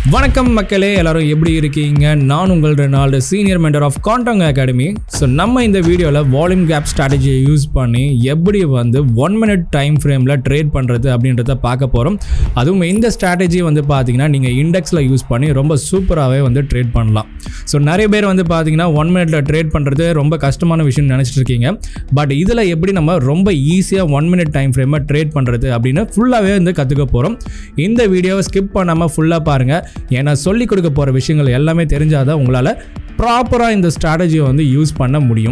வணக்கம் மக்களே எல்லாரும் எப்படி இருக்கீங்க நான் உங்கள் ரெனால்டு சீனியர் மெண்டர் ஆஃப் காண்டாங் அகாடமி ஸோ நம்ம இந்த வீடியோவில் வால்யூம் கேப் ஸ்ட்ராட்டஜியை யூஸ் பண்ணி எப்படி வந்து ஒன் மினிட் டைம் ஃப்ரேமில் ட்ரேட் பண்ணுறது அப்படின்றத பார்க்க போகிறோம் அதுவும் இந்த ஸ்ட்ராட்டஜி வந்து பார்த்தீங்கன்னா நீங்கள் இண்டெக்ஸில் யூஸ் பண்ணி ரொம்ப சூப்பராகவே வந்து ட்ரேட் பண்ணலாம் ஸோ நிறைய பேர் வந்து பார்த்தீங்கன்னா ஒன் மினிட்ல ட்ரேட் பண்ணுறது ரொம்ப கஷ்டமான விஷயம் நினச்சிட்டு இருக்கீங்க பட் இதில் எப்படி நம்ம ரொம்ப ஈஸியாக ஒன் மினிட் டைம் ஃப்ரேமை ட்ரேட் பண்ணுறது அப்படின்னு ஃபுல்லாகவே வந்து கற்றுக்க போகிறோம் இந்த வீடியோவை ஸ்கிப் பண்ணாமல் ஃபுல்லாக பாருங்கள் ஏன்னா சொல்லி கொடுக்க போகிற விஷயங்கள் எல்லாமே தெரிஞ்சாதான் உங்களால் ப்ராப்பராக இந்த ஸ்ட்ராட்டஜியை வந்து யூஸ் பண்ண முடியும்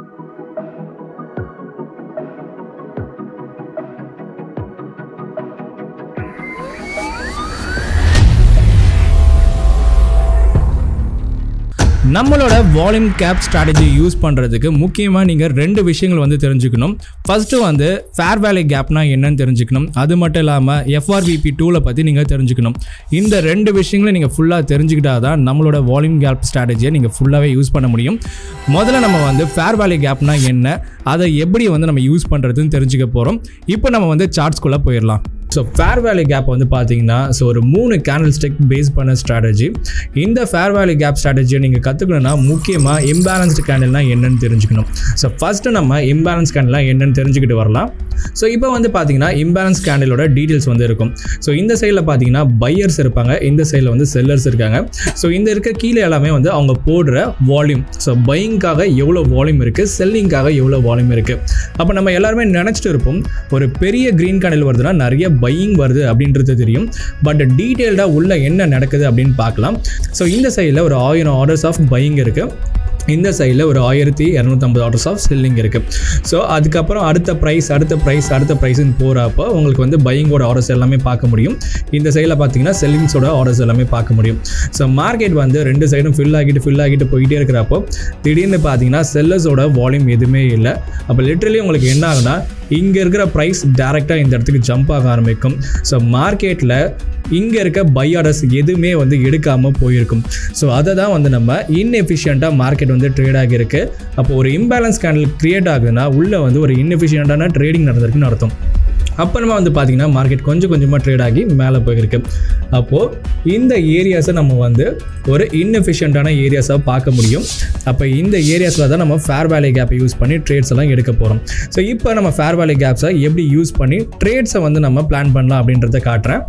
நம்மளோட வால்யூம் கேப் ஸ்ட்ராட்டஜி யூஸ் பண்ணுறதுக்கு முக்கியமாக நீங்கள் ரெண்டு விஷயங்கள் வந்து தெரிஞ்சுக்கணும் ஃபஸ்ட்டு வந்து ஃபேர் வேலி கேப்னா என்னன்னு தெரிஞ்சுக்கணும் அது மட்டும் இல்லாமல் எஃப்ஆர்விபி டூலை பற்றி நீங்கள் தெரிஞ்சுக்கணும் இந்த ரெண்டு விஷயங்களும் நீங்கள் ஃபுல்லாக தெரிஞ்சுக்கிட்டா தான் நம்மளோட வால்யூம் கேப் ஸ்ட்ராட்டஜியை நீங்கள் ஃபுல்லாகவே யூஸ் பண்ண முடியும் முதல்ல நம்ம வந்து ஃபேர் வேலி கேப்னா என்ன அதை எப்படி வந்து நம்ம யூஸ் பண்ணுறதுன்னு தெரிஞ்சுக்க போகிறோம் இப்போ நம்ம வந்து சார்ட்ஸ்குள்ளே போயிடலாம் ஸோ ஃபேர் வேலி கேப் வந்து பார்த்தீங்கன்னா ஸோ ஒரு மூணு கேண்டில் ஸ்டிக் பேஸ் பண்ண ஸ்ட்ராட்டஜி இந்த ஃபேர் வேலி கேப் ஸ்ட்ராட்டஜியை நீங்கள் கற்றுக்கணும்னா முக்கியமாக இம்பேலன்ஸ்டு கேண்டில்னா என்னன்னு தெரிஞ்சுக்கணும் ஸோ ஃபஸ்ட்டு நம்ம இம்பேலன்ஸ் கேண்டில்லாம் என்னன்னு தெரிஞ்சுக்கிட்டு வரலாம் ஸோ இப்போ வந்து பார்த்தீங்கன்னா இம்பேலன்ஸ் கேண்டிலோட டீட்டெயில்ஸ் வந்து இருக்கும் ஸோ இந்த சைடில் பார்த்தீங்கன்னா பையர்ஸ் இருப்பாங்க இந்த சைடில் வந்து செல்லர்ஸ் இருக்காங்க ஸோ இந்த இருக்க கீழே எல்லாமே வந்து அவங்க போடுற வால்யூம் ஸோ பையிங்காக எவ்வளோ வால்யூம் இருக்குது செல்லிங்காக எவ்வளோ வால்யூம் இருக்குது அப்போ நம்ம எல்லாருமே நினச்சிட்டு இருப்போம் ஒரு பெரிய க்ரீன் கேண்டில் வருதுன்னா நிறைய பையிங் வருது அப்படின்றது தெரியும் பட் டீட்டெயில்டாக உள்ள என்ன நடக்குது அப்படின்னு பார்க்கலாம் ஸோ இந்த சைடில் ஒரு ஆயிரம் ஆர்டர்ஸ் ஆஃப் பையிங் இருக்குது இந்த சைடில் ஒரு ஆயிரத்தி இரநூத்தம்பது ஆர்டர்ஸ் ஆஃப் செல்லிங் இருக்குது ஸோ அதுக்கப்புறம் அடுத்த ப்ரைஸ் அடுத்த ப்ரைஸ் அடுத்த ப்ரைஸ்னு போகிறப்போ உங்களுக்கு வந்து பையிங்கோட ஆர்டர்ஸ் எல்லாமே பார்க்க முடியும் இந்த சைடில் பார்த்தீங்கன்னா செல்லிங்ஸோட ஆர்டர்ஸ் எல்லாமே பார்க்க முடியும் ஸோ மார்க்கெட் வந்து ரெண்டு சைடும் ஃபில் ஆகிட்டு ஃபில் ஆகிட்டு போயிட்டே இருக்கிறப்போ திடீர்னு பார்த்தீங்கன்னா செல்லர்ஸோட வால்யூம் எதுவுமே இல்லை அப்போ லிட்ரலி உங்களுக்கு என்ன ஆகுனா இங்கே இருக்கிற ப்ரைஸ் டேரெக்டாக இந்த இடத்துக்கு ஜம்ப் ஆக ஆரம்பிக்கும் ஸோ மார்க்கெட்டில் இங்கே இருக்க பை ஆர்டர்ஸ் எதுவுமே வந்து எடுக்காமல் போயிருக்கும் ஸோ அதை தான் வந்து நம்ம இன்எஃபிஷியண்ட்டாக மார்க்கெட் வந்து ட்ரேட் ஆகியிருக்கு அப்போ ஒரு இம்பேலன்ஸ் கேண்டில் க்ரியேட் ஆகுதுன்னா உள்ளே வந்து ஒரு இன்எஃபிஷியண்ட்டான ட்ரேடிங் நடந்திருக்குன்னு அர்த்தம் அப்புறமா வந்து பார்த்திங்கன்னா மார்க்கெட் கொஞ்சம் கொஞ்சமாக ட்ரேட் ஆகி மேலே போயிருக்கு அப்போது இந்த ஏரியாஸை நம்ம வந்து ஒரு இன்எஃபிஷியண்ட்டான ஏரியாஸாக பார்க்க முடியும் அப்போ இந்த ஏரியாஸில் தான் நம்ம ஃபேர் வேலி கேப்பை யூஸ் பண்ணி ட்ரேட்ஸ் எல்லாம் எடுக்க போகிறோம் ஸோ இப்போ நம்ம ஃபேர் வேலி கேப்ஸை எப்படி யூஸ் பண்ணி ட்ரேட்ஸை வந்து நம்ம பிளான் பண்ணலாம் அப்படின்றத காட்டுறேன்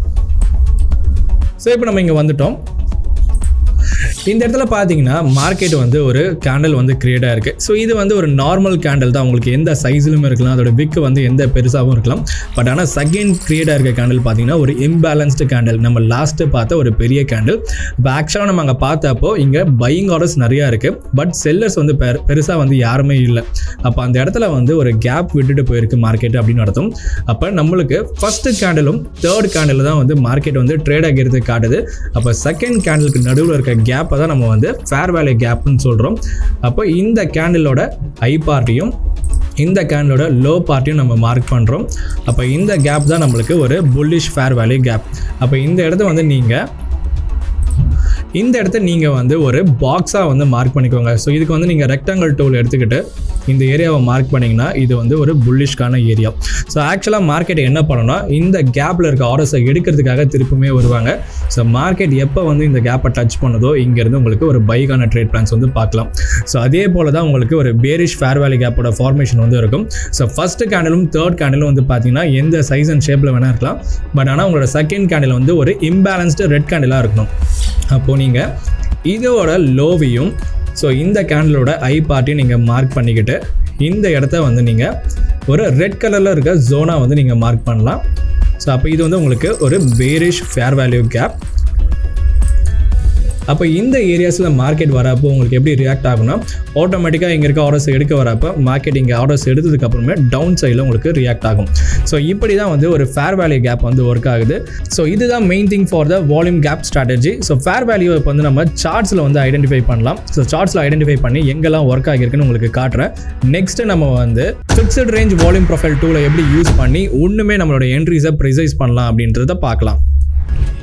ஸோ இப்போ நம்ம இங்கே வந்துட்டோம் இந்த இடத்துல பார்த்தீங்கன்னா மார்க்கெட் வந்து ஒரு கேண்டில் வந்து கிரியேட் ஆயிருக்கு ஸோ இது வந்து ஒரு நார்மல் கேண்டில் தான் உங்களுக்கு எந்த சைஸ்லையும் இருக்கலாம் அதோட விக்கு வந்து எந்த பெருசாகவும் இருக்கலாம் பட் ஆனால் செகண்ட் கிரியேட் ஆயிருக்க கேண்டில் பார்த்தீங்கன்னா ஒரு இம்பேலன்ஸ்டு கேண்டில் நம்ம லாஸ்ட்டு பார்த்த ஒரு பெரிய கேண்டில் இப்போ ஆக்சுவலாக நம்ம அங்கே பார்த்தப்போ இங்கே பையிங் ஆர்டர்ஸ் நிறையா இருக்குது பட் செல்லர்ஸ் வந்து பெரு பெருசாக வந்து யாருமே இல்லை அப்போ அந்த இடத்துல வந்து ஒரு கேப் விட்டுட்டு போயிருக்கு மார்க்கெட் அப்படின்னு அர்த்தம் அப்போ நம்மளுக்கு ஃபஸ்ட்டு கேண்டிலும் தேர்ட் கேண்டில் தான் வந்து மார்க்கெட் வந்து ட்ரேட் ஆகிறது காட்டுது அப்போ செகண்ட் கேண்டிலுக்கு நடுவில் இருக்க கேப்பை தான் நம்ம வந்து ஃபேர் வேலி கேப்னு சொல்கிறோம் அப்போ இந்த கேண்டிலோட ஐ பார்ட்டியும் இந்த கேண்டலோட லோ பார்ட்டியும் நம்ம மார்க் பண்ணுறோம் அப்போ இந்த கேப் தான் நம்மளுக்கு ஒரு புல்லிஷ் ஃபேர் வேலி கேப் அப்போ இந்த இடத்த வந்து நீங்கள் இந்த இடத்த நீங்கள் வந்து ஒரு பாக்ஸாக வந்து மார்க் பண்ணிக்கோங்க ஸோ இதுக்கு வந்து நீங்கள் ரெக்டாங்கிள் டூல் எடுத்துக்கிட்டு இந்த ஏரியாவை மார்க் பண்ணிங்கன்னா இது வந்து ஒரு புல்லிஷ்கான ஏரியா ஸோ ஆக்சுவலாக மார்க்கெட் என்ன பண்ணணும்னா இந்த கேப்பில் இருக்க ஆர்டர்ஸை எடுக்கிறதுக்காக திருப்புமே வருவாங்க ஸோ மார்க்கெட் எப்போ வந்து இந்த கேப்பை டச் பண்ணுதோ இங்கேருந்து உங்களுக்கு ஒரு பைக்கான ட்ரேட் பிளான்ஸ் வந்து பார்க்கலாம் ஸோ அதே போல் தான் உங்களுக்கு ஒரு பேரிஷ் ஃபேர் வேலி கேப்போட ஃபார்மேஷன் வந்து இருக்கும் ஸோ ஃபஸ்ட்டு கேண்டிலும் தேர்ட் கேண்டிலும் வந்து பார்த்தீங்கன்னா எந்த சைஸ் அண்ட் ஷேப்பில் வேணால் இருக்கலாம் பட் ஆனால் உங்களோட செகண்ட் கேண்டில் வந்து ஒரு இம்பேலன்ஸ்டு ரெட் கேண்டிலாக இருக்கணும் அப்போது நீங்கள் இதோட லோவையும் ஸோ இந்த கேண்டிலோட ஐ பார்ட்டியும் நீங்கள் மார்க் பண்ணிக்கிட்டு இந்த இடத்த வந்து நீங்கள் ஒரு ரெட் கலரில் இருக்க ஜோனாக வந்து நீங்கள் மார்க் பண்ணலாம் ஸோ அப்போ இது வந்து உங்களுக்கு ஒரு பேரிஷ் ஃபேர் வேல்யூ கேப் அப்போ இந்த ஏரியாஸில் மார்க்கெட் வரப்போ உங்களுக்கு எப்படி ரியாக்ட் ஆகும்னா ஆட்டோமேட்டிக்காக இங்கே இருக்க ஆர்டர்ஸ் எடுக்க வரப்போ மார்க்கெட் இங்கே ஆர்டர்ஸ் எடுத்ததுக்கப்புறமே டவுன் சைடில் உங்களுக்கு ரியாக்ட் ஆகும் ஸோ இப்படி தான் வந்து ஒரு ஃபேர் வேல்யூ கேப் வந்து ஒர்க் ஆகுது ஸோ இதுதான் main thing for the volume gap strategy so fair value இப்போ வந்து நம்ம சார்ட்ஸில் வந்து ஐடென்டிஃபை பண்ணலாம் ஸோ சார்ட்ஸில் ஐடென்டிஃபை பண்ணி எங்கெல்லாம் ஒர்க் ஆகியிருக்குன்னு உங்களுக்கு காட்டுறேன் நெக்ஸ்ட்டு நம்ம வந்து ஃபிக்ஸட் ரேஞ்ச் வால்யூம் ப்ரொஃபைல் டூலை எப்படி யூஸ் பண்ணி ஒன்றுமே நம்மளோட என்ட்ரிஸை ப்ரிசைஸ் பண்ணலாம் அப்படின்றத பார்க்கலாம்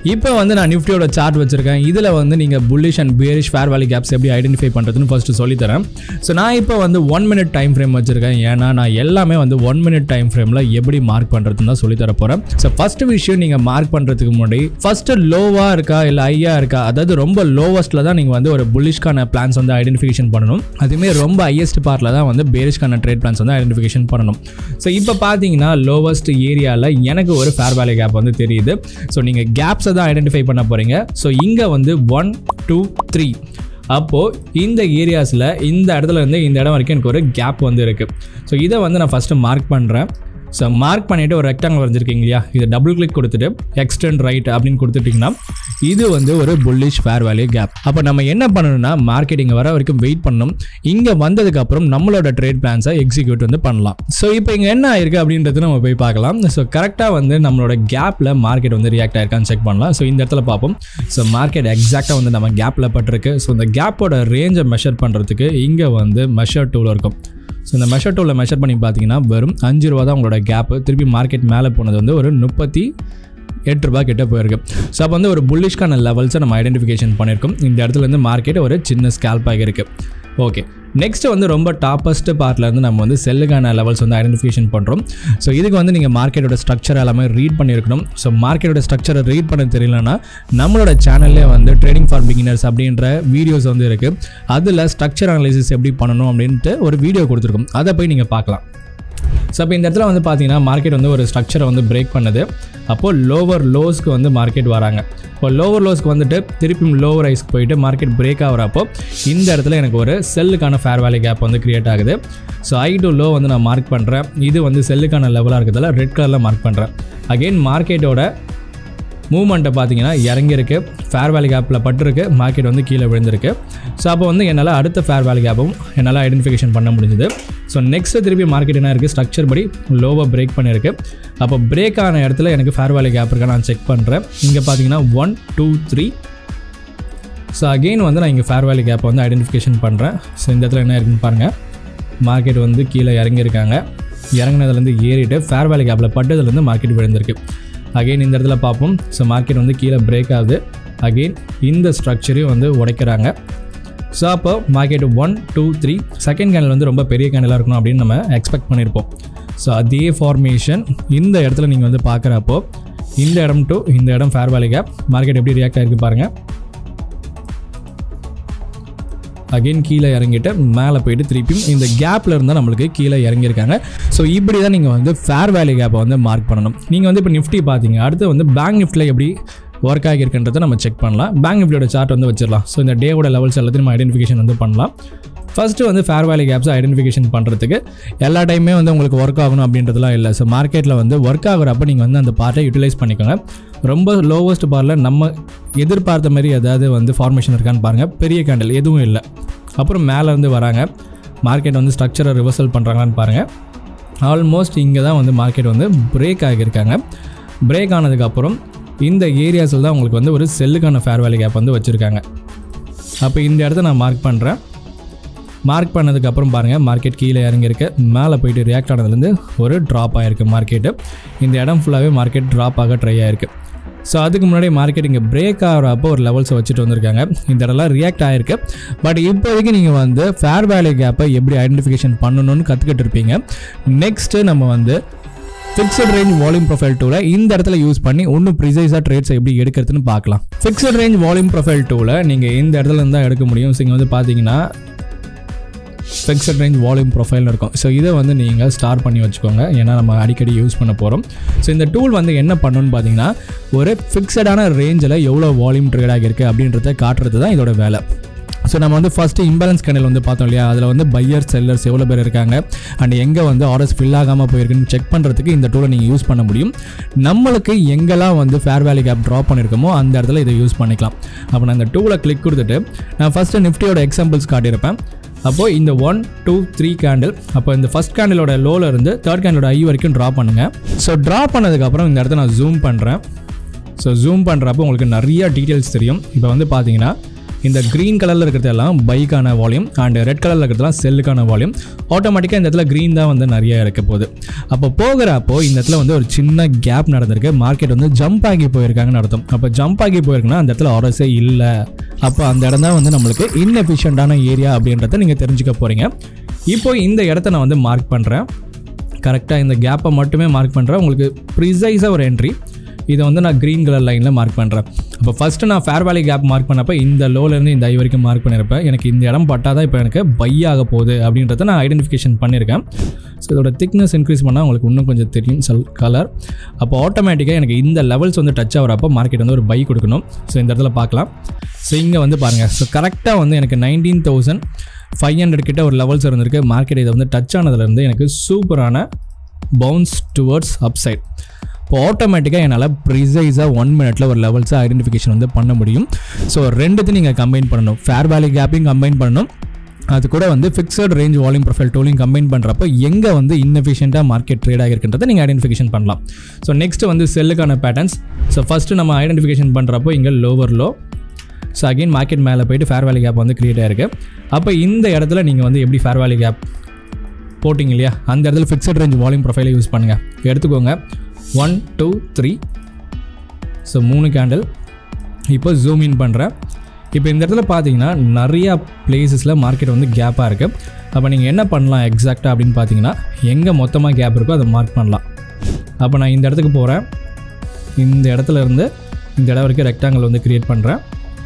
இப்போ வந்து நான் நிஃப்டியோட சார்ட் வச்சிருக்கேன் இதில் வந்து நீங்கள் bullish and bearish fair value gaps எப்படி ஐடென்டிஃபை பண்ணுறதுன்னு ஃபஸ்ட்டு சொல்லித்தரேன் ஸோ நான் இப்போ வந்து ஒன் மினிட் டைம் ஃப்ரேம் வச்சிருக்கேன் ஏன்னா நான் எல்லாமே வந்து ஒன் மினிட் டைம் ஃப்ரேமில் எப்படி மார்க் பண்ணுறதுன்னு தான் சொல்லித்தர போகிறேன் ஸோ ஃபஸ்ட்டு விஷயம் நீங்கள் மார்க் பண்ணுறதுக்கு முன்னாடி ஃபஸ்ட்டு லோவாக இருக்கா இல்லை ஹையாக இருக்கா அதாவது ரொம்ப லோவஸ்ட்டில் தான் நீங்கள் வந்து ஒரு புல்லிஷ்கான பிளான்ஸ் வந்து ஐடென்டிஃபிகேஷன் பண்ணணும் அதுவுமே ரொம்ப ஹையஸ்ட் பார்ட்டில் தான் வந்து பேரிஷ்கான ட்ரேட் பிளான்ஸ் வந்து ஐடென்டிஃபிகேஷன் பண்ணணும் ஸோ இப்போ பார்த்தீங்கன்னா லோவஸ்ட் ஏரியாவில் எனக்கு ஒரு ஃபேர் வேலி கேப் வந்து தெரியுது ஸோ நீங்கள் கேப்ஸை தான் ஐடென்டிஃபை பண்ண போகிறீங்க ஸோ இங்கே வந்து ஒன் டூ த்ரீ அப்போது இந்த ஏரியாஸில் இந்த இடத்துல இருந்து இந்த இடம் வரைக்கும் எனக்கு ஒரு கேப் வந்து இருக்குது ஸோ இதை வந்து நான் ஃபஸ்ட்டு மார்க் பண்ணுறேன் ஸோ மார்க் பண்ணிவிட்டு ஒரு ரெக்டாங்கிள் வரைஞ்சிருக்கீங்க இல்லையா இதை டபுள் கிளிக் கொடுத்துட்டு எக்ஸ்டெண்ட் ரைட் அப்படின்னு கொடுத்துட்டிங்கன்னா இது வந்து ஒரு புல்லிஷ் ஃபேர் வேல்யூ கேப் அப்போ நம்ம என்ன பண்ணணும்னா மார்க்கெட்டிங் வர வரைக்கும் வெயிட் பண்ணணும் இங்கே வந்ததுக்கப்புறம் நம்மளோட ட்ரேட் பிளான்ஸை எக்ஸிக்யூட் வந்து பண்ணலாம் ஸோ இப்போ இங்கே என்ன ஆயிருக்கு அப்படின்றது நம்ம போய் பார்க்கலாம் ஸோ கரெக்டாக வந்து நம்மளோட கேப்பில் மார்க்கெட் வந்து ரியாக்ட் ஆயிருக்கான்னு செக் பண்ணலாம் ஸோ இந்த இடத்துல பார்ப்போம் ஸோ மார்க்கெட் எக்ஸாக்டாக வந்து நம்ம கேப்பில் பட்டிருக்கு ஸோ இந்த கேப்போட ரேஞ்சை மெஷர் பண்ணுறதுக்கு இங்கே வந்து மெஷர் டூல் இருக்கும் ஸோ இந்த மெஷர் டூலில் மெஷர் பண்ணி பார்த்தீங்கன்னா வெறும் அஞ்சு ரூபா தான் உங்களோட கேப்பு திருப்பி மார்க்கெட் மேலே போனது வந்து ஒரு முப்பத்தி எட்டு ரூபா கிட்ட போயிருக்கு ஸோ அப்போ வந்து ஒரு புல்லிஷ்கான லெவல்ஸை நம்ம ஐடென்டிஃபிகேஷன் பண்ணியிருக்கோம் இந்த இடத்துல இருந்து மார்க்கெட் ஒரு சின்ன ஸ்கேல்ப் ஆகியிருக்கு ஓகே நெக்ஸ்ட் வந்து ரொம்ப டாப்பஸ்ட் பார்ட்டில் இருந்து நம்ம வந்து செல்லுக்கான லெவல்ஸ் வந்து ஐடென்டிஃபிகேஷன் பண்ணுறோம் ஸோ இதுக்கு வந்து நீங்கள் மார்க்கெட்டோட ஸ்ட்ரக்சர் எல்லாமே ரீட் பண்ணியிருக்கணும் ஸோ மார்க்கெட்டோட ஸ்ட்ரக்சரை ரீட் பண்ண தெரியலனா நம்மளோட சேனல்லே வந்து ட்ரேடிங் ஃபார் பிகினர்ஸ் அப்படின்ற வீடியோஸ் வந்து இருக்குது அதில் ஸ்ட்ரக்சர் அனலைசிஸ் எப்படி பண்ணணும் அப்படின்ட்டு ஒரு வீடியோ கொடுத்துருக்கோம் அதை போய் நீங்கள் பார்க்கலாம் ஸோ அப்போ இந்த இடத்துல வந்து பார்த்தீங்கன்னா மார்க்கெட் வந்து ஒரு ஸ்ட்ரக்சரை வந்து பிரேக் பண்ணுது அப்போது லோவர் லோஸ்க்கு வந்து மார்க்கெட் வராங்க இப்போ லோவர் லோஸ்க்கு வந்துட்டு திருப்பியும் லோவர் ஐஸ்க்கு போயிட்டு மார்க்கெட் பிரேக் ஆகிறப்போ இந்த இடத்துல எனக்கு ஒரு செல்லுக்கான ஃபேர் வேலி கேப் வந்து கிரியேட் ஆகுது ஸோ ஐ டு லோ வந்து நான் மார்க் பண்ணுறேன் இது வந்து செல்லுக்கான லெவலாக இருக்கிறதால ரெட் கலரில் மார்க் பண்ணுறேன் அகெயின் மார்க்கெட்டோட மூவ்மெண்ட்டை பார்த்தீங்கன்னா இறங்கியிருக்கு ஃபேர் வேலி கேப்பில் பட்டிருக்கு மார்க்கெட் வந்து கீழே விழுந்திருக்கு ஸோ அப்போ வந்து என்னால் அடுத்த ஃபேர் வேலி கேப்பும் என்னால் ஐடென்டிஃபிகேஷன் பண்ண முடிஞ்சுது ஸோ நெக்ஸ்ட்டு திருப்பி மார்க்கெட் என்ன இருக்குது ஸ்ட்ரக்சர் படி லோவாக பிரேக் பண்ணியிருக்கு அப்போ பிரேக் ஆன இடத்துல எனக்கு ஃபேர் வேலி கேப் இருக்கா நான் செக் பண்ணுறேன் இங்கே பார்த்தீங்கன்னா one two three so again வந்து நான் இங்கே ஃபேர் வேலி கேப்பை வந்து ஐடென்டிஃபிகேஷன் பண்ணுறேன் ஸோ இந்த இடத்துல என்ன இருக்குன்னு பாருங்கள் மார்க்கெட் வந்து கீழே இறங்கியிருக்காங்க இறங்கினதுலேருந்து ஏறிட்டு ஃபேர் வேலி கேப்பில் பட்டதுலேருந்து மார்க்கெட் விழுந்திருக்கு அகெயின் இந்த இடத்துல பார்ப்போம் ஸோ மார்க்கெட் வந்து கீழே பிரேக் ஆகுது அகெயின் இந்த ஸ்ட்ரக்சரையும் வந்து உடைக்கிறாங்க ஸோ அப்போ market one two three second candle வந்து ரொம்ப பெரிய கேண்டலாக இருக்கணும் அப்படின்னு நம்ம எக்ஸ்பெக்ட் பண்ணியிருப்போம் ஸோ அதே ஃபார்மேஷன் இந்த இடத்துல நீங்கள் வந்து பார்க்குறப்போ இந்த இடம் டு இந்த இடம் ஃபேர் வேலி கேப் மார்க்கெட் எப்படி ரியாக்ட் ஆகிருக்கு பாருங்கள் அகைன் கீழே இறங்கிட்டு மேலே போயிட்டு திருப்பியும் இந்த கேப்பில் இருந்தால் நம்மளுக்கு கீழே இறங்கியிருக்காங்க ஸோ இப்படி தான் நீங்கள் வந்து ஃபேர் வேலி கேப்பை வந்து மார்க் பண்ணணும் நீங்கள் வந்து இப்போ நிஃப்டி பார்த்தீங்க அடுத்து வந்து பேங்க் நிஃப்டியில் எப்படி ஒர்க் ஆகியிருக்குன்றதை நம்ம செக் பண்ணலாம் பேங்க் நிஃப்டியோட சார்ட் வந்து வச்சிடலாம் ஸோ இந்த டேவோட லெவல்ஸ் எல்லாத்தையும் நம்ம ஐடென்டிஃபிகேஷன் வந்து பண்ணலாம் ஃபஸ்ட்டு வந்து ஃபேர் வேலி கேப்ஸை ஐடென்டிஃபிகேஷன் பண்ணுறதுக்கு எல்லா டைமே வந்து உங்களுக்கு ஒர்க் ஆகணும் அப்படின்றதுலாம் இல்லை ஸோ மார்க்கெட்டில் வந்து ஒர்க் ஆகுறப்ப நீங்கள் வந்து அந்த பார்ட்டை யூட்டிலைஸ் பண்ணிக்கோங்க ரொம்ப லோவஸ்ட் பார்ட்டில் நம்ம எதிர்பார்த்த மாதிரி ஏதாவது வந்து ஃபார்மேஷன் இருக்கான்னு பாருங்கள் பெரிய கேண்டல் எதுவும் இல்லை அப்புறம் மேலே இருந்து வராங்க மார்க்கெட் வந்து ஸ்ட்ரக்சரை ரிவர்சல் பண்ணுறாங்களான்னு பாருங்கள் ஆல்மோஸ்ட் இங்கே தான் வந்து மார்க்கெட் வந்து பிரேக் ஆகியிருக்காங்க பிரேக் ஆனதுக்கப்புறம் இந்த ஏரியாஸில் தான் உங்களுக்கு வந்து ஒரு செல்லுக்கான ஃபேர் வேலி கேப் வந்து வச்சுருக்காங்க அப்போ இந்த இடத்த நான் மார்க் பண்ணுறேன் மார்க் பண்ணதுக்கப்புறம் பாருங்கள் மார்க்கெட் கீழே இறங்கியிருக்கு மேலே போயிட்டு ரியாக்ட் ஆனதுலேருந்து ஒரு ட்ராப் ஆகிருக்கு மார்க்கெட்டு இந்த இடம் ஃபுல்லாகவே மார்க்கெட் ட்ராப் ஆக ட்ரை ஆகிருக்கு ஸோ அதுக்கு முன்னாடி மார்க்கெட் இங்கே பிரேக் ஆகிறப்போ ஒரு லெவல்ஸை வச்சுட்டு வந்திருக்காங்க இந்த இடம்லாம் ரியாக்ட் ஆகிருக்கு பட் இப்போதைக்கு நீங்கள் வந்து ஃபேர் வேலி கேப்பை எப்படி ஐடென்டிஃபிகேஷன் பண்ணணும்னு கற்றுக்கிட்டு இருப்பீங்க நெக்ஸ்ட்டு நம்ம வந்து ஃபிக்ஸட் ரேஞ்ச் வால்யூம் ப்ரொஃபைல் டூலை இந்த இடத்துல யூஸ் பண்ணி இன்னும் ப்ரிசைஸாக ட்ரேட்ஸ் எப்படி எடுக்கிறதுன்னு பார்க்கலாம் ஃபிக்ஸட் ரேஞ்ச் வால்யூம் ப்ரொஃபைல் டூலை நீங்கள் இந்த இடத்துல இருந்து தான் எடுக்க முடியும் ஸோ இங்கே வந்து பார்த்தீங்கன்னா ஃபிக்ஸட் ரேஞ்ச் வால்யூம் ப்ரொஃபைல்னு இருக்கும் ஸோ இதை வந்து நீங்கள் ஸ்டார் பண்ணி வச்சுக்கோங்க ஏன்னா நம்ம அடிக்கடி யூஸ் பண்ண போகிறோம் ஸோ இந்த டூல் வந்து என்ன பண்ணணும்னு பார்த்தீங்கன்னா ஒரு ஃபிக்ஸடான ரேஞ்சில் எவ்வளோ வால்யூம் ட்ரேட் ஆகியிருக்கு அப்படின்றத காட்டுறது தான் இதோட வேலை ஸோ நம்ம வந்து ஃபஸ்ட்டு இம்பேலன்ஸ் கனல் வந்து பார்த்தோம் இல்லையா அதில் வந்து பையர் செல்லர்ஸ் எவ்வளோ பேர் இருக்காங்க அண்ட் எங்கே வந்து ஆர்டர்ஸ் ஃபில் ஆகாமல் போயிருக்குன்னு செக் பண்ணுறதுக்கு இந்த டூலை நீங்கள் யூஸ் பண்ண முடியும் நம்மளுக்கு எங்கெல்லாம் வந்து ஃபேர் வேலி கேப் ட்ராப் பண்ணியிருக்கோமோ அந்த இடத்துல இதை யூஸ் பண்ணிக்கலாம் அப்போ நான் இந்த டூலை கிளிக் கொடுத்துட்டு நான் ஃபஸ்ட்டு நிஃப்டியோட எக்ஸாம்பிள்ஸ் காட்டியிருப்பேன் அப்போது இந்த ஒன் டூ த்ரீ கேண்டில் அப்போ இந்த ஃபஸ்ட் கேண்டிலோட லோவில் இருந்து தேர்ட் கேண்டிலோட ஐ வரைக்கும் ட்ரா பண்ணுங்கள் ஸோ ட்ரா பண்ணதுக்கப்புறம் இந்த இடத்த நான் ஜூம் பண்ணுறேன் ஸோ ஜூம் பண்ணுறப்போ உங்களுக்கு நிறைய டீட்டெயில்ஸ் தெரியும் இப்போ வந்து பார்த்தீங்கன்னா இந்த க்ரீன் கலரில் இருக்கிறதெல்லாம் பைக்கான வால்யூம் அண்ட் ரெட் கலரில் இருக்கிறதெல்லாம் செல்லுக்கான வால்யூம் ஆட்டோமேட்டிக்காக இந்த இடத்துல க்ரீன் தான் வந்து நிறைய இருக்க போகுது அப்போ போகிறப்போ இந்த இடத்துல வந்து ஒரு சின்ன கேப் நடந்திருக்கு மார்க்கெட் வந்து ஜம்ப் ஆகி போயிருக்காங்கன்னு அர்த்தம் அப்போ ஜம்ப் ஆகி போயிருக்குன்னா அந்த இடத்துல ஆர்டர்ஸே இல்லை அப்போ அந்த இடம் தான் வந்து நம்மளுக்கு இன்எஃபிஷியண்டான ஏரியா அப்படின்றத நீங்கள் தெரிஞ்சுக்க போகிறீங்க இப்போ இந்த இடத்த நான் வந்து மார்க் பண்ணுறேன் கரெக்டாக இந்த கேப்பை மட்டுமே மார்க் பண்ணுறேன் உங்களுக்கு ப்ரிசைஸாக ஒரு என்ட்ரி இதை வந்து நான் க்ரீன் கலர் லைனில் மார்க் பண்ணுறேன் அப்போ ஃபஸ்ட்டு நான் ஃபேர் வேலி கேப் மார்க் பண்ணப்போ இந்த லோலேருந்து இந்த ஐ வரைக்கும் மார்க் பண்ணியிருப்பேன் எனக்கு இந்த இடம் பட்டால் தான் இப்போ எனக்கு பை ஆக போகுது அப்படின்றத நான் ஐடென்டிஃபிகேஷன் பண்ணியிருக்கேன் ஸோ இதோட திக்னஸ் இன்க்ரீஸ் பண்ணால் உங்களுக்கு இன்னும் கொஞ்சம் தெரியும் செல் கலர் அப்போ ஆட்டோமேட்டிக்காக எனக்கு இந்த லெவல்ஸ் வந்து டச் ஆகிறப்போ மார்க்கெட் வந்து ஒரு பை கொடுக்கணும் ஸோ இந்த இடத்துல பார்க்கலாம் ஸோ இங்கே வந்து பாருங்கள் ஸோ கரெக்டாக வந்து எனக்கு நைன்டீன் தௌசண்ட் ஃபைவ் ஹண்ட்ரட் கிட்ட ஒரு லெவல்ஸ் இருந்திருக்கு மார்க்கெட் இதை வந்து டச் ஆனதுலேருந்து எனக்கு சூப்பரான பவுன்ஸ் டுவர்ட்ஸ் அப்சைட் இப்போ ஆட்டோமேட்டிக்காக என்னால் ப்ரிசைஸாக ஒன் மினிட்ல ஒரு லெவல்ஸை ஐடென்டிஃபிகேஷன் வந்து பண்ண முடியும் ஸோ ரெண்டுத்தையும் நீங்கள் கம்பைன் பண்ணணும் ஃபேர் வேலி கேப்பிங் கம்பைன் பண்ணணும் அது கூட வந்து ஃபிக்ஸட் ரேஞ்ச் வால்யூம் ப்ரொஃபைல் டூலிங் கம்பைன் பண்ணுறப்போ எங்கே வந்து இன்னெஃபிஷியண்ட்டாக மார்க்கெட் ட்ரேட் ஆகிருக்கின்றதை நீங்கள் ஐடென்டிஃபிகேஷன் பண்ணலாம் ஸோ நெக்ஸ்ட் வந்து செல்லுக்கான பேட்டர்ன்ஸ் ஸோ ஃபஸ்ட்டு நம்ம ஐடென்டிஃபிகேஷன் பண்ணுறப்போ இங்கே lower low so again market மேலே போயிட்டு ஃபேர் வேலி கேப் வந்து க்ரியேட் ஆயிருக்கு அப்போ இந்த இடத்துல நீங்கள் வந்து எப்படி ஃபேர் வேலி கேப் போட்டிங்க இல்லையா அந்த இடத்துல ஃபிக்ஸட் ரேஞ்ச் வால்யூம் ப்ரொஃபைலை யூஸ் பண்ணுங்கள் எடுத்துக்கோங்க ஒன் டூ த்ரீ ஸோ மூணு கேண்டில் இப்போ ஜூம் இன் பண்ணுறேன் இப்போ இந்த இடத்துல பார்த்தீங்கன்னா நிறையா பிளேசஸில் மார்க்கெட் வந்து கேப்பாக இருக்குது அப்போ நீங்கள் என்ன பண்ணலாம் எக்ஸாக்டாக அப்படின்னு பார்த்தீங்கன்னா எங்கே மொத்தமாக கேப் இருக்கோ அதை மார்க் பண்ணலாம் அப்போ நான் இந்த இடத்துக்கு போகிறேன் இந்த இடத்துல இருந்து இந்த இடம் வரைக்கும் ரெக்டாங்கிள் வந்து க்ரியேட் பண்ணுறேன்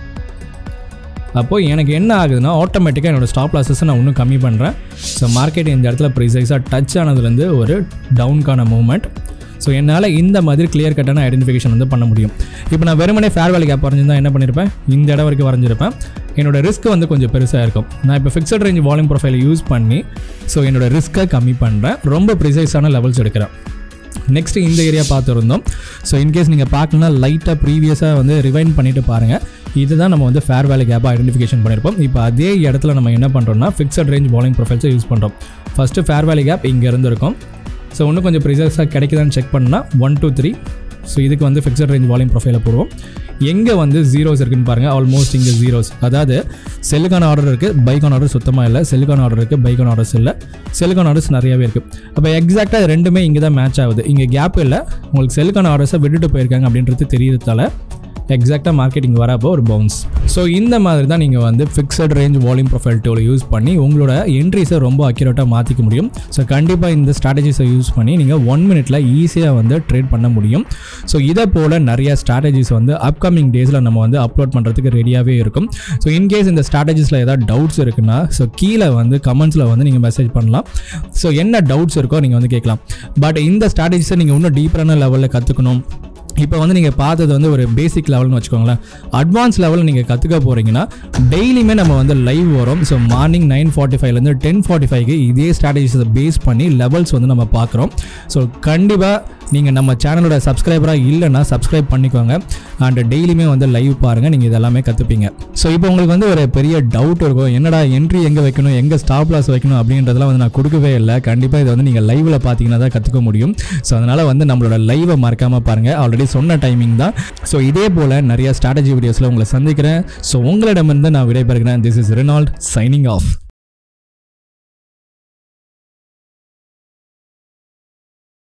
அப்போது எனக்கு என்ன ஆகுதுன்னா ஆட்டோமேட்டிக்காக என்னோடய ஸ்டாப் லாஸஸை நான் இன்னும் கம்மி பண்ணுறேன் ஸோ மார்க்கெட் இந்த இடத்துல ப்ரிசைஸாக டச் ஆனதுலேருந்து ஒரு டவுனுக்கான மூவ்மெண்ட் ஸோ என்னால் இந்த மாதிரி கிளியர் கட்டான ஐடென்டிஃபிகேஷன் வந்து பண்ண முடியும் இப்போ நான் வெறுமனே ஃபேர் வேலி கேப் வரைஞ்சிருந்தா என்ன பண்ணியிருப்பேன் இந்த இடம் வரைக்கும் வரைஞ்சிருப்பேன் என்னோட ரிஸ்க் வந்து கொஞ்சம் பெருசாக இருக்கும் நான் இப்போ ஃபிக்ஸட் ரேஞ்ச் வால்யூம் ப்ரொஃபைலை யூஸ் பண்ணி ஸோ என்னோட ரிஸ்க்கை கம்மி பண்ணுறேன் ரொம்ப ப்ரிசைஸான லெவல்ஸ் எடுக்கிறேன் நெக்ஸ்ட் இந்த ஏரியா பார்த்துருந்தோம் ஸோ இன்கேஸ் நீங்கள் பார்க்கலனா லைட்டாக ப்ரீவியஸாக வந்து ரிவைன் பண்ணிவிட்டு பாருங்கள் இதுதான் நம்ம வந்து ஃபேர் வேலி கேப்பாக ஐடென்டிஃபிகேஷன் பண்ணியிருப்போம் இப்போ அதே இடத்துல நம்ம என்ன பண்ணுறோம்னா ஃபிக்ஸட் ரேஞ்ச் வால்யூம் ப்ரொஃபைல்ஸை யூஸ் பண்ணுறோம் ஃபஸ்ட்டு ஃபேர் வேலி கேப் இங்கே இருந்திருக்கும் ஸோ இன்னும் கொஞ்சம் ப்ரிசைஸாக கிடைக்குதான்னு செக் பண்ணால் ஒன் டூ த்ரீ ஸோ இதுக்கு வந்து ஃபிக்ஸட் ரேஞ்ச் வால்யூம் ப்ரொஃபைலை போடுவோம் எங்கே வந்து ஜீரோஸ் இருக்குன்னு பாருங்கள் ஆல்மோஸ்ட் இங்கே ஜீரோஸ் அதாவது செல்லுக்கான ஆர்டர் இருக்குது பைக்கான ஆர்டர் சுத்தமாக இல்லை செல்லுக்கான ஆர்டர் இருக்குது பைக்கான ஆர்டர்ஸ் இல்லை செல்லுக்கான ஆர்டர்ஸ் நிறையவே இருக்குது அப்போ எக்ஸாக்டாக ரெண்டுமே இங்கே தான் மேட்ச் ஆகுது இங்கே கேப் இல்லை உங்களுக்கு செல்லுக்கான ஆர்டர்ஸை விட்டுட்டு போயிருக்காங்க அப்படின்றது தெரியறதால எக்ஸாக்டாக மார்க்கெட்டிங் வரப்போ ஒரு பவுன்ஸ் ஸோ இந்த மாதிரி தான் நீங்கள் வந்து ஃபிக்ஸட் ரேஞ்ச் வால்யூம் ப்ரொஃபைல் டூலை யூஸ் பண்ணி உங்களோட என்ட்ரிஸை ரொம்ப அக்யூரேட்டாக மாற்றிக்க முடியும் ஸோ கண்டிப்பாக இந்த ஸ்ட்ராட்டஜிஸை யூஸ் பண்ணி நீங்கள் ஒன் மினிட்ல ஈஸியாக வந்து ட்ரேட் பண்ண முடியும் ஸோ இதை போல் நிறைய ஸ்ட்ராட்டஜிஸ் வந்து அப்கமிங் டேஸில் நம்ம வந்து அப்லோட் பண்ணுறதுக்கு ரெடியாகவே இருக்கும் ஸோ இன்கேஸ் இந்த ஸ்ட்ராட்டஜிஸில் ஏதாவது டவுட்ஸ் இருக்குன்னா ஸோ கீழே வந்து கமெண்ட்ஸில் வந்து நீங்கள் மெசேஜ் பண்ணலாம் ஸோ என்ன டவுட்ஸ் இருக்கோ நீங்கள் வந்து கேட்கலாம் பட் இந்த ஸ்ட்ராட்டஜிஸை நீங்கள் இன்னும் டீப்பரான லெவலில் கற்றுக்கணும் இப்போ வந்து நீங்கள் பார்த்தது வந்து ஒரு பேசிக் லெவல்னு வச்சுக்கோங்களேன் அட்வான்ஸ் லெவலில் நீங்கள் கற்றுக்க போகிறீங்கன்னா டெய்லியுமே நம்ம வந்து லைவ் வரும் ஸோ மார்னிங் நைன் ஃபார்ட்டி ஃபைவ்லேருந்து டென் ஃபார்ட்டி ஃபைவ்க்கு இதே ஸ்ட்ராட்டஜிஸை பேஸ் பண்ணி லெவல்ஸ் வந்து நம்ம பார்க்குறோம் ஸோ கண்டிப்பாக நீங்கள் நம்ம சேனலோட சப்ஸ்கிரைபராக இல்லைன்னா சப்ஸ்கிரைப் பண்ணிக்கோங்க அண்ட் டெய்லியுமே வந்து லைவ் பாருங்கள் நீங்கள் இதெல்லாமே கற்றுப்பீங்க ஸோ இப்போ உங்களுக்கு வந்து ஒரு பெரிய டவுட் இருக்கும் என்னடா என்ட்ரி எங்கே வைக்கணும் எங்கே ஸ்டாப் லாஸ் வைக்கணும் அப்படின்றதெல்லாம் வந்து நான் கொடுக்கவே இல்லை கண்டிப்பாக இதை வந்து நீங்கள் லைவில் பார்த்தீங்கன்னா தான் கற்றுக்க முடியும் ஸோ அதனால் வந்து நம்மளோட லைவை மறக்காமல் பாருங்கள் ஆல்ரெடி சொன்ன டைமிங் தான் ஸோ இதே போல் நிறைய ஸ்ட்ராட்டஜி வீடியோஸில் உங்களை சந்திக்கிறேன் ஸோ உங்களிடமிருந்து நான் விடைபெறுகிறேன் this is Renold signing of